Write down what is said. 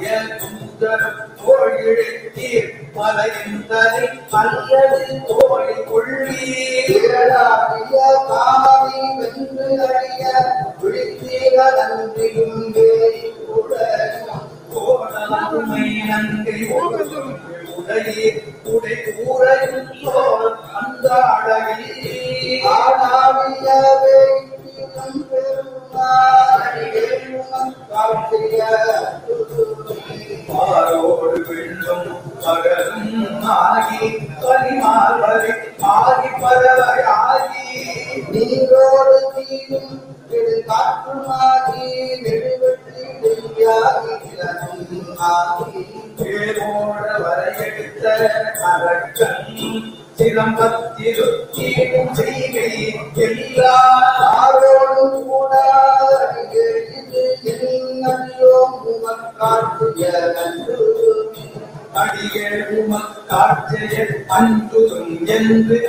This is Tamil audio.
சுந்தரம் தோழிழத்தீர் மலைந்தனை அல்லது தோழி கொள்ளீர் திரளாகிய காமனை வென்று அறிய விழித்தீர நன்றியும் வேறி உடனும் கோணலாமை நங்கை உடையே உடை கூறையும் சோர் அந்த அழகி ஆனாவியவே இன்றியும் பெருமாறியும் காட்டிய மாரோடு வெள்ளும் பகலும் ஆகி பரிமாறி ஆகி பறவை ஆகி நீரோடு தீரும் விடு காற்றுமாகி நெடுவெற்றி நெய்யாகி நிலனும் ஆகி பேரோட வரையெடுத்த அரக்கன் சிலம்பத்திருத்தீடும் செய்கை எல்லா ஆரோடும் கூட இது என்னையோ உமக்காட்டிய நன்று அடியேழும காட்சிய அன்புதும் என்று